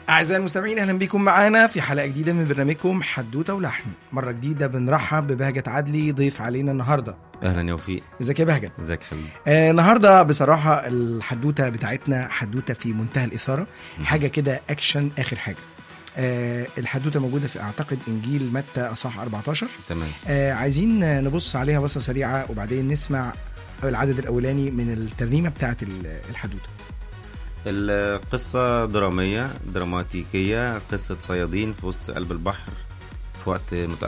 أعزائي المستمعين أهلا بكم معانا في حلقة جديدة من برنامجكم حدوتة ولحن مرة جديدة بنرحب ببهجت عدلي ضيف علينا النهاردة اهلا يا وفيق ازيك يا بهجت ازيك حبيبي آه النهاردة بصراحة الحدوتة بتاعتنا حدوتة في منتهى الإثارة حاجة كده أكشن آخر حاجة آه الحدوتة موجودة في أعتقد إنجيل متى أصح 14 تمام آه عايزين نبص عليها بصة سريعة وبعدين نسمع العدد الأولاني من الترنيمة بتاعت ال- الحدوتة القصة درامية دراماتيكية قصة صيادين في وسط قلب البحر في وقت